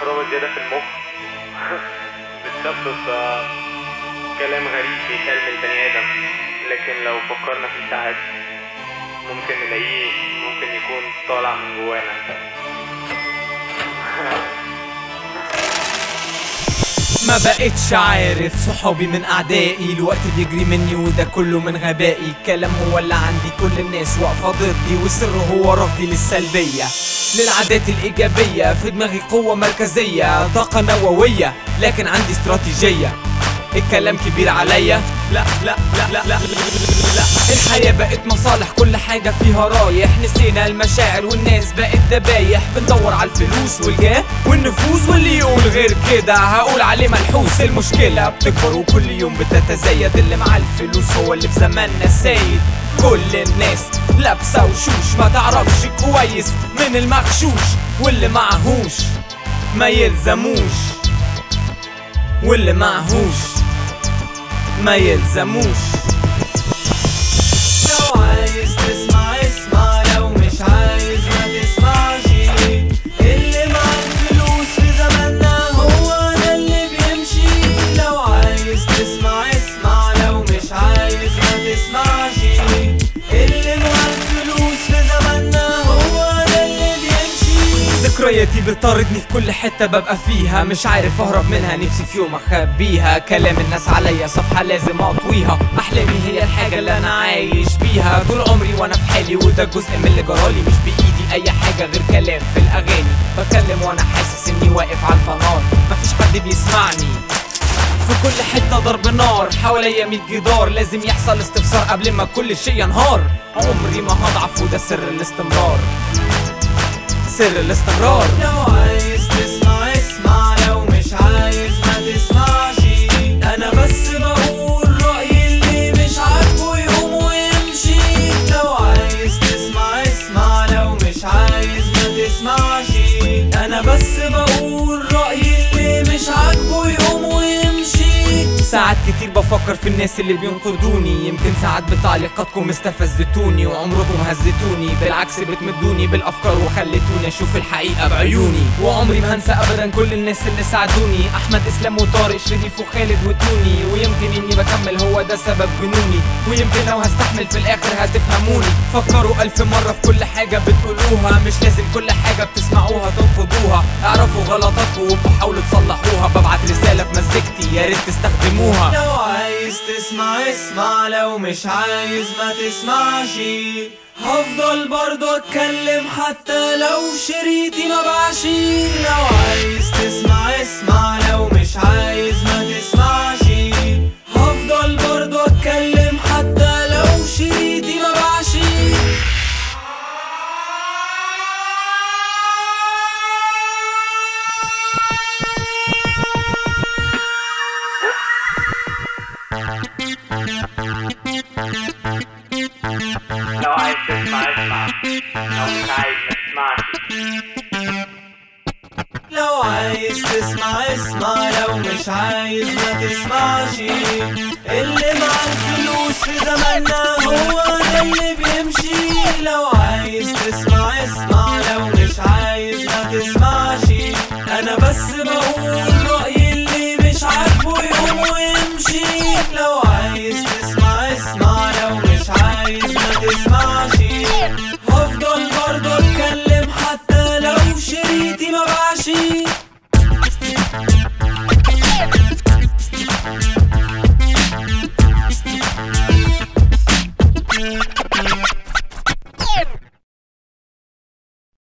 كهرباء زيادة في المخ بتسبب آه، كلام غريب بيتقال من البني آدم لكن لو فكرنا فيه ساعات ممكن نلاقيه ممكن يكون طالع من جوانا ما بقتش عارف صحابي من اعدائي الوقت بيجري مني وده كله من غبائي الكلام هو اللي عندي كل الناس واقفه ضدي والسر هو رفضي للسلبيه للعادات الايجابيه في دماغي قوه مركزيه طاقه نوويه لكن عندي استراتيجيه الكلام كبير عليا لا لا لا لا لا لا الحياة بقت مصالح كل حاجة فيها رايح نسينا المشاعر والناس بقت دبايح بندور على الفلوس والجاه والنفوذ واللي يقول غير كده هقول عليه ملحوس المشكلة بتكبر وكل يوم بتتزايد اللي معاه الفلوس هو اللي في زماننا السيد كل الناس لابسة وشوش ما تعرفش كويس من المغشوش واللي معهوش ما يلزموش واللي معهوش ما يلزموش لو عايز تسمع اسمع لو مش عايز ما تسمعش اللي معاه الفلوس في زماننا هو ده اللي بيمشي لو عايز تسمع اسمع لو مش عايز ما تسمعش اللي معاه الفلوس في زماننا هو ده اللي بيمشي ذكرياتي بتطاردني في كل حتة ببقى فيها مش عارف اهرب منها نفسي في يوم اخبيها كلام الناس عليا صفحة لازم اطويها احلامي هي الحاجة اللي انا عايش بيها طول عمري وانا في حالي وده جزء من اللي جرالي مش بايدي اي حاجة غير كلام في الاغاني بتكلم وانا حاسس اني واقف على الفنار مفيش حد بيسمعني في كل حتة ضرب نار حواليا ميت جدار لازم يحصل استفسار قبل ما كل شيء ينهار عمري ما هضعف وده سر الاستمرار سر الاستمرار لو عايز تسمع اسمع لو مش عايز ما تسمعش انا بس بقول رأيي اللي مش عاجبه يقوم ويمشي لو عايز تسمع اسمع لو مش عايز ما تسمعش انا بس بقول رأيي اللي مش عاجبه يقوم ويمشي ساعات كتير بفكر في الناس اللي بينقدوني يمكن ساعات بتعليقاتكم استفزتوني وعمركم هزتوني بالعكس بتمدوني بالافكار وخلتوني اشوف الحقيقه بعيوني وعمري ما هنسى ابدا كل الناس اللي ساعدوني احمد اسلام وطارق شريف وخالد وتوني ويمكن اني بكمل هو ده سبب جنوني ويمكن لو هستحمل في الاخر هتفهموني فكروا الف مره في كل حاجه بتقولوها مش لازم كل حاجه بتسمعوها تنقضوها اعرفوا غلطاتكم وحاولوا تصلحوها ببعت رساله في مزيكتي يا ريت تستخدموها لو عايز تسمع اسمع لو مش عايز ما تسمعش هفضل برضو اتكلم حتى لو شريطي ما بعشي لو عايز تسمع اسمع لو مش عايز ما تسمعش هفضل برضو اتكلم حتى لو شريطي ما بعشي لو عايز تسمع اسمع لو مش عايز ما تسمعش لو عايز تسمع اسمع لو مش عايز ما تسمعش اللي مع الفلوس في زماننا هو ده اللي بيمشي لو عايز تسمع اسمع لو مش عايز ما تسمعش انا بس بقول